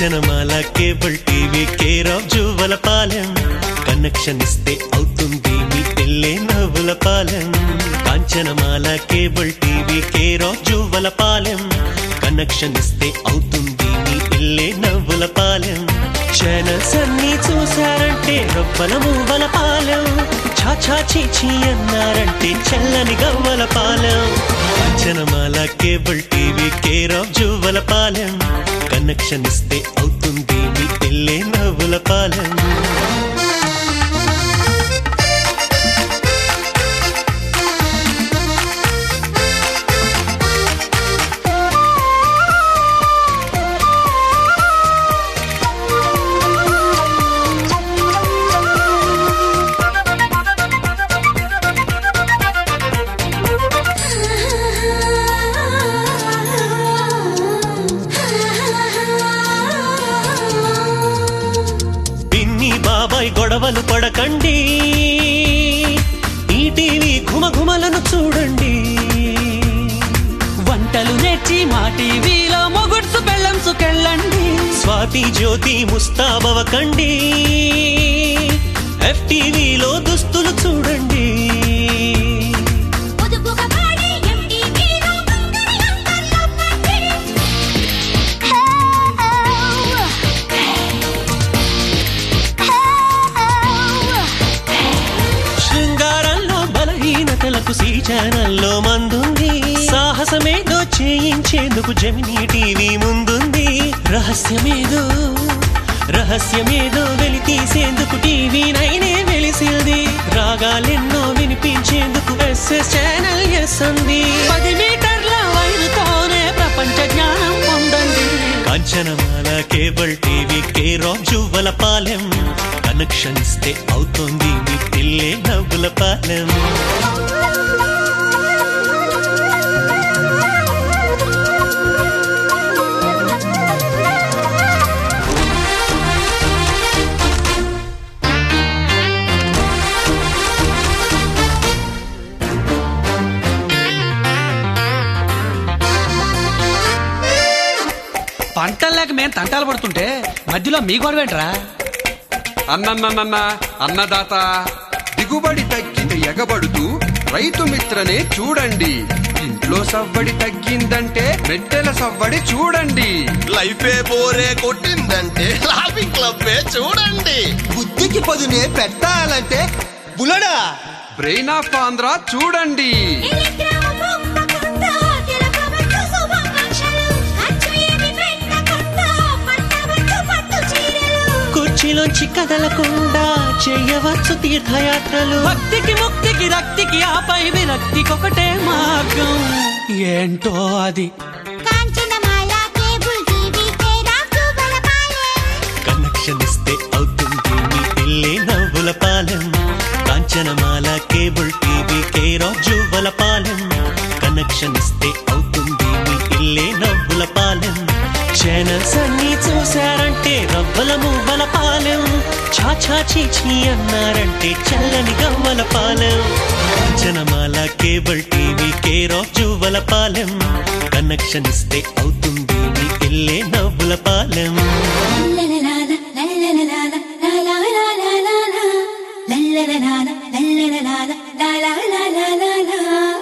Kanchanamala cable TV care of Juvvala Palem connection ఇస్తే అవుతుంది మీ పిల్లే నవ్వుల పాలెం Kanchanamala cable TV care of Juvvala Palem connection ఇస్తే అవుతుంది మీ పిల్లే నవ్వుల పాలెం ఛానల్స్ అన్ని చూశారంటే రొప్పల మువ్వల పాలెం చాచా చీచి అన్నారంటే చల్లని గవ్వల పాలెం Kanchanamala cable TV care of Juvvala Palem connection ఇస్తే అవుతుంది మీ పిల్లే నవ్వుల పాలెం పిన్ని బాబాయ్ గొడవలు పడకండి ఈ టీవీ ఘుమఘుమలను చూడండి వంటలు నేర్చి మా టీవీలో మొగుడ్సు బెల్లం సుకెళ్ళండి స్వాతి జ్యోతి ముస్తాబవకండి ఎఫ్టీవీలో దుస్తులు చూడండి పొదుపుగా పాడే ఎంటీవీలో మంగళ యంత్రంలో పట్టి. శృంగారంలో బలహీనతలకు సి ఛానల్లో మందుంది సాహసమేదో చేయించేందుకు జమినీ టీవీ ముందుంది రహస్యమేదో రహస్యమేదో వెలి తీసేందుకు టీవీ నైనే వెలిసింది రాగాలెన్నో వినిపించేందుకు ఎస్ఎస్ ఛానల్ ఎస్ ఉంది పది మీటర్ల వైరుతోనే ప్రపంచ జ్ఞానం పొందండి Kanchanamala cable TV care of Juvvala Palem connection ఇస్తే అవుతోంది మీ పిల్లే నవ్వుల పాలెం పంటలు లేక మేము తంటాలు పడుతుంటే మధ్యలో మీ గొడవేంట్రా అన్నన్నన్న అన్నదాత దిగుబడి తగ్గితే ఎగబడుతూ రైతు మిత్రనే చూడండి ఇంట్లో సవ్వడి తగ్గిందంటే మెట్టెల సవ్వడి చూడండి లైఫే బోరే కొట్టిందంటే లాఫింగ్ క్లబ్బే చూడండి బుద్ధికి పదునే పెట్టాలంటే బులడా బ్రెయిన్ ఆఫ్ ఆంధ్ర చూడండి టెలిగ్రామ్ పంపకుండా తిలకబట్టు శుభాకాంక్షలు. అచ్చు ఏమి పెట్టకుండా పట్టబట్టు పట్టు చీరలు. కుర్చీలోంచి కదలకుండా చేయవచ్చు తీర్థయాత్రలు భక్తికి ముక్తికి రక్తికి ఆపై విరక్తికొకటే మార్గం ఏంటో అది Kanchanamala cable TV care of Juvvalapalem. Connection ఇస్తే అవుతుంది మీ పిల్లే నవ్వుల పాలెం Kanchanamala cable TV care of Juvvala Palem connection ఇస్తే అవుతుంది మీ పిల్లే నవ్వుల పాలెం ఛానల్స్ అన్ని చూశారంటే రవ్వల మువ్వల పాలెం చాచా చీచి అన్నారంటే చల్లని గవ్వల పాలెం Kanchanamala cable TV care of Juvvala Palem connection ఇస్తే అవుతుంది మీ పిల్లే నవ్వుల పాలెం లలలాల, లలలలాల, లాలాలాలాలాలా. లలలలాల, లలలలాల, లాలాలాలాలా.